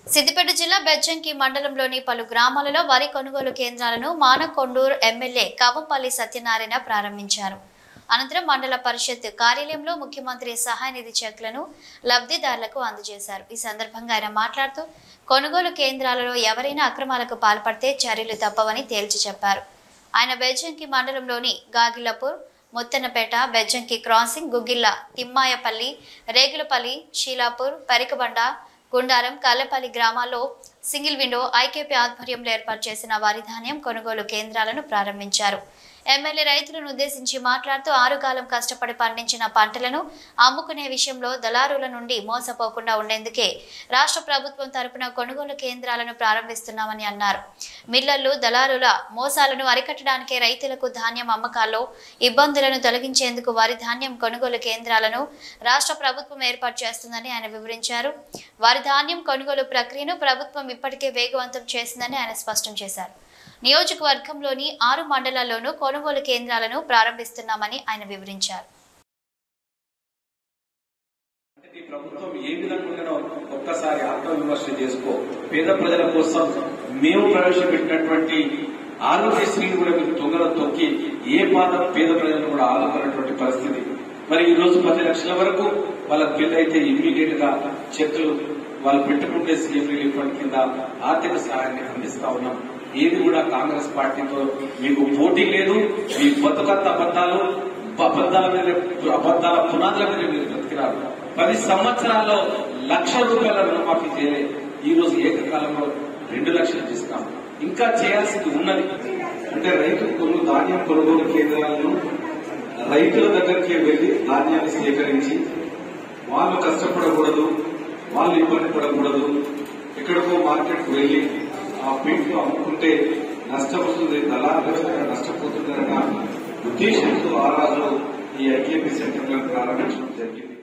సిద్దిపేట జిల్లా బెజ్జంకి మండలంలోని పలు గ్రామాలలో వరి కొనుగోలు కేంద్రాలను మానకొండూరు ఎమ్మెల్యే కవంపల్లి సత్యనారాయణ ప్రారంభించారు అనంతరం మండల పరిషత్ కార్యాలయంలో ముఖ్యమంత్రి సహాయ నిధి చెక్లను లబ్ధిదారులకు అందజేశారు ఈ సందర్భంగా ఆయన మాట్లాడుతూ కొనుగోలు కేంద్రాలలో ఎవరైనా అక్రమాలకు పాల్పడితే చర్యలు తప్పవని తేల్చి చెప్పారు ఆయన బెజ్జంకి మండలంలోని గాగిలపూర్ ముత్తనపేట బెజ్జంకి క్రాసింగ్ గుగ్గిళ్ళ తిమ్మాయపల్లి రేగులపల్లి షీలాపూర్ పరికబండ గుండారం కల్లపల్లి గ్రామాల్లో సింగిల్ విండో ఐకేపీ ఆధ్వర్యంలో ఏర్పాటు చేసిన వరి ధాన్యం కొనుగోలు కేంద్రాలను ప్రారంభించారు ఎమ్మెల్యే రైతులను ఉద్దేశించి మాట్లాడుతూ ఆరుగాలం కష్టపడి పండించిన పంటలను అమ్ముకునే విషయంలో దళారుల నుండి మోసపోకుండా ఉండేందుకే రాష్ట్ర ప్రభుత్వం తరపున కొనుగోలు కేంద్రాలను ప్రారంభిస్తున్నామని అన్నారు మిల్లర్లు దళారుల మోసాలను అరికట్టడానికే రైతులకు ధాన్యం అమ్మకాల్లో ఇబ్బందులను తొలగించేందుకు వారి ధాన్యం కొనుగోలు కేంద్రాలను రాష్ట్ర ప్రభుత్వం ఏర్పాటు చేస్తుందని ఆయన వివరించారు వారి ధాన్యం కొనుగోలు ప్రక్రియను ప్రభుత్వం ఇప్పటికే వేగవంతం చేసిందని ఆయన స్పష్టం చేశారు నియోజకవర్గంలోని ఆరు మండలాల్లోనూ కొనుగోలు కేంద్రాలను ప్రారంభిస్తున్నామని ఆయన వివరించారు అంటే ఈ ప్రభుత్వం ఏ విధంగా ఉండేనో ఒక్కసారి ఆత్మవిమర్శ చేసుకో పేద ప్రజల కోసం మేము ప్రవేశపెట్టినటువంటి ఆరోగ్యశ్రీని కూడా మీరు తొంగలో తొక్కి ఏ పాత పేద ప్రజలను కూడా ఆదుకున్నటువంటి పరిస్థితి మరి ఈ రోజు పది లక్షల వరకు వాళ్ళ బిల్ అయితే ఇమ్మీడియట్ గా చెక్లు వాళ్ళు పెట్టుకుంటే సీఎం రిలీఫ్ ఫండ్ కింద ఆర్థిక సహాయాన్ని అందిస్తా ఉన్నాం ఏది కూడా కాంగ్రెస్ పార్టీతో మీకు పోటీ లేదు మీ బతుకత్త అబద్దాలు అబద్దాల మీద అబద్దాల పునాదుల మీద మీరు బ్రతికినారు పది సంవత్సరాల్లో లక్ష రూపాయల రుణమాఫీ చేయలే ఈ రోజు ఏకకాలంలో రెండు లక్షలు చేస్తాం ఇంకా చేయాల్సింది ఉన్నది అంటే రైతు కొను ధాన్యం కొనుగోలు కేంద్రాలను రైతుల దగ్గరికి వెళ్లి ధాన్యాన్ని సేకరించి వాళ్ళు కష్టపడకూడదు వాళ్ళు ఇబ్బంది పడకూడదు ఎక్కడికో మార్కెట్ వెళ్లి ఆ పీట్లు అమ్ముకుంటే నష్టం వస్తుంది దళారు నష్టపోతుందన్న ఉద్దేశంతో ఆ రోజు ఈ ఐకేపీ సెంటర్లను ప్రారంభించడం జరిగింది